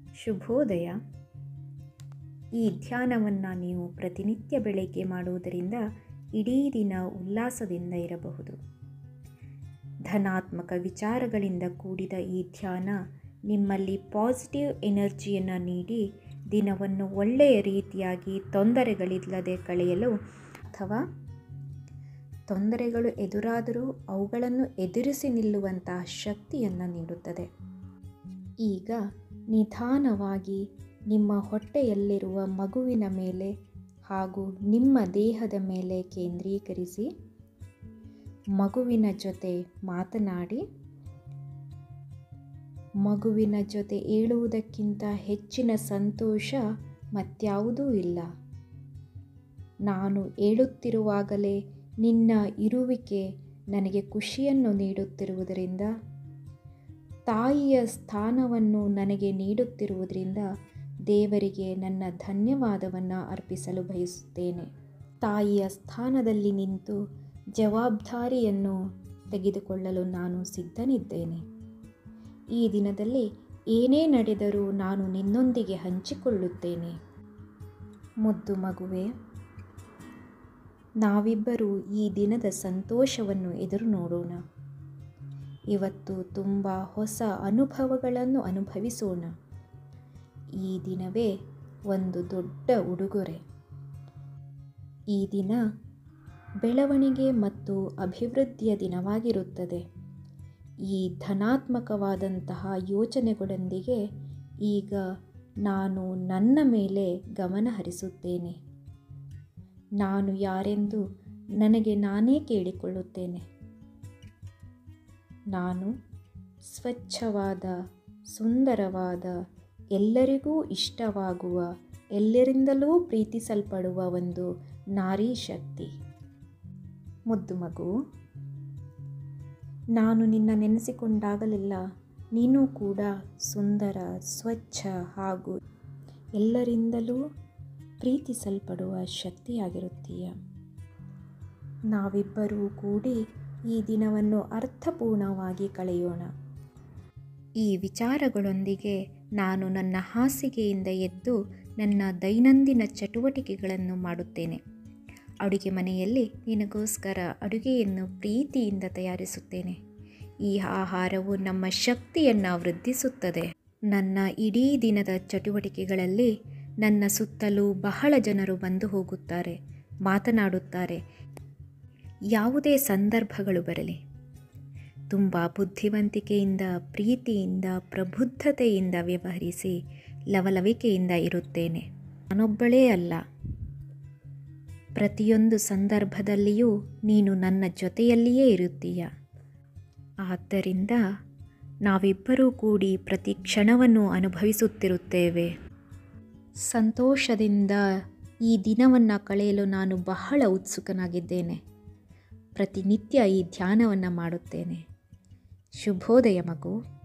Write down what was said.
ಶುಭೋದಯ ಈ ಧ್ಯಾನವನ್ನು ನೀವು ಪ್ರತಿನಿತ್ಯ ಬೆಳಗ್ಗೆ ಮಾಡುವುದರಿಂದ ಇಡೀ ದಿನ ಉಲ್ಲಾಸದಿಂದ ಇರಬಹುದು ಧನಾತ್ಮಕ ವಿಚಾರಗಳಿಂದ ಕೂಡಿದ ಈ ಧ್ಯಾನ ನಿಮ್ಮಲ್ಲಿ ಪಾಸಿಟಿವ್ ಎನರ್ಜಿಯನ್ನು ನೀಡಿ ದಿನವನ್ನು ಒಳ್ಳೆಯ ರೀತಿಯಾಗಿ ತೊಂದರೆಗಳಿಲ್ಲದೆ ಕಳೆಯಲು ಅಥವಾ ತೊಂದರೆಗಳು ಎದುರಾದರೂ ಅವುಗಳನ್ನು ಎದುರಿಸಿ ನಿಲ್ಲುವಂತಹ ಶಕ್ತಿಯನ್ನು ನೀಡುತ್ತದೆ ಈಗ ನಿಧಾನವಾಗಿ ನಿಮ್ಮ ಹೊಟ್ಟೆಯಲ್ಲಿರುವ ಮಗುವಿನ ಮೇಲೆ ಹಾಗೂ ನಿಮ್ಮ ದೇಹದ ಮೇಲೆ ಕೇಂದ್ರೀಕರಿಸಿ ಮಗುವಿನ ಜೊತೆ ಮಾತನಾಡಿ ಮಗುವಿನ ಜೊತೆ ಏಳುವುದಕ್ಕಿಂತ ಹೆಚ್ಚಿನ ಸಂತೋಷ ಮತ್ಯಾವುದೂ ಇಲ್ಲ ನಾನು ಏಳುತ್ತಿರುವಾಗಲೇ ನಿನ್ನ ಇರುವಿಕೆ ನನಗೆ ಖುಷಿಯನ್ನು ನೀಡುತ್ತಿರುವುದರಿಂದ ತಾಯಿಯ ಸ್ಥಾನವನ್ನು ನನಗೆ ನೀಡುತ್ತಿರುವುದರಿಂದ ದೇವರಿಗೆ ನನ್ನ ಧನ್ಯವಾದವನ್ನು ಅರ್ಪಿಸಲು ಬಯಸುತ್ತೇನೆ ತಾಯಿಯ ಸ್ಥಾನದಲ್ಲಿ ನಿಂತು ಜವಾಬ್ದಾರಿಯನ್ನು ತೆಗೆದುಕೊಳ್ಳಲು ನಾನು ಸಿದ್ಧನಿದ್ದೇನೆ ಈ ದಿನದಲ್ಲಿ ಏನೇ ನಡೆದರೂ ನಾನು ನಿನ್ನೊಂದಿಗೆ ಹಂಚಿಕೊಳ್ಳುತ್ತೇನೆ ಮುದ್ದು ಮಗುವೆ ನಾವಿಬ್ಬರೂ ಈ ದಿನದ ಸಂತೋಷವನ್ನು ಎದುರು ನೋಡೋಣ ಇವತ್ತು ತುಂಬ ಹೊಸ ಅನುಭವಗಳನ್ನು ಅನುಭವಿಸೋಣ ಈ ದಿನವೇ ಒಂದು ದೊಡ್ಡ ಉಡುಗೊರೆ ಈ ದಿನ ಬೆಳವಣಿಗೆ ಮತ್ತು ಅಭಿವೃದ್ಧಿಯ ದಿನವಾಗಿರುತ್ತದೆ ಈ ಧನಾತ್ಮಕವಾದಂತಹ ಯೋಚನೆಗಳೊಂದಿಗೆ ಈಗ ನಾನು ನನ್ನ ಮೇಲೆ ಗಮನ ಹರಿಸುತ್ತೇನೆ ನಾನು ಯಾರೆಂದು ನನಗೆ ನಾನೇ ಕೇಳಿಕೊಳ್ಳುತ್ತೇನೆ ನಾನು ಸ್ವಚ್ಛವಾದ ಸುಂದರವಾದ ಎಲ್ಲರಿಗೂ ಇಷ್ಟವಾಗುವ ಎಲ್ಲರಿಂದಲೂ ಪ್ರೀತಿಸಲ್ಪಡುವ ಒಂದು ನಾರಿ ಶಕ್ತಿ ಮುದ್ದು ಮಗು ನಾನು ನಿನ್ನ ನೆನೆಸಿಕೊಂಡಾಗಲೆಲ್ಲ ನೀನು ಕೂಡ ಸುಂದರ ಸ್ವಚ್ಛ ಹಾಗೂ ಎಲ್ಲರಿಂದಲೂ ಪ್ರೀತಿಸಲ್ಪಡುವ ಶಕ್ತಿಯಾಗಿರುತ್ತೀಯ ನಾವಿಬ್ಬರೂ ಕೂಡಿ ಈ ದಿನವನ್ನು ಅರ್ಥಪೂರ್ಣವಾಗಿ ಕಳೆಯೋಣ ಈ ವಿಚಾರಗಳೊಂದಿಗೆ ನಾನು ನನ್ನ ಹಾಸಿಗೆಯಿಂದ ಎದ್ದು ನನ್ನ ದೈನಂದಿನ ಚಟುವಟಿಕೆಗಳನ್ನು ಮಾಡುತ್ತೇನೆ ಅಡುಗೆ ಮನೆಯಲ್ಲಿ ನಿನಗೋಸ್ಕರ ಅಡುಗೆಯನ್ನು ಪ್ರೀತಿಯಿಂದ ತಯಾರಿಸುತ್ತೇನೆ ಈ ಆಹಾರವು ನಮ್ಮ ಶಕ್ತಿಯನ್ನು ವೃದ್ಧಿಸುತ್ತದೆ ನನ್ನ ಇಡೀ ದಿನದ ಚಟುವಟಿಕೆಗಳಲ್ಲಿ ನನ್ನ ಸುತ್ತಲೂ ಬಹಳ ಜನರು ಬಂದು ಹೋಗುತ್ತಾರೆ ಮಾತನಾಡುತ್ತಾರೆ ಯಾವುದೇ ಸಂದರ್ಭಗಳು ಬರಲಿ ತುಂಬ ಬುದ್ಧಿವಂತಿಕೆಯಿಂದ ಪ್ರೀತಿಯಿಂದ ಪ್ರಬುದ್ಧತೆಯಿಂದ ವ್ಯವಹರಿಸಿ ಲವಲವಿಕೆಯಿಂದ ಇರುತ್ತೇನೆ ನಾನೊಬ್ಬಳೇ ಅಲ್ಲ ಪ್ರತಿಯೊಂದು ಸಂದರ್ಭದಲ್ಲಿಯೂ ನೀನು ನನ್ನ ಜೊತೆಯಲ್ಲಿಯೇ ಇರುತ್ತೀಯ ಆದ್ದರಿಂದ ನಾವಿಬ್ಬರೂ ಕೂಡಿ ಪ್ರತಿ ಕ್ಷಣವನ್ನು ಅನುಭವಿಸುತ್ತಿರುತ್ತೇವೆ ಸಂತೋಷದಿಂದ ಈ ದಿನವನ್ನು ಕಳೆಯಲು ನಾನು ಬಹಳ ಉತ್ಸುಕನಾಗಿದ್ದೇನೆ ಪ್ರತಿನಿತ್ಯ ಈ ಧ್ಯಾನವನ್ನು ಮಾಡುತ್ತೇನೆ ಶುಭೋದಯ ಮಗು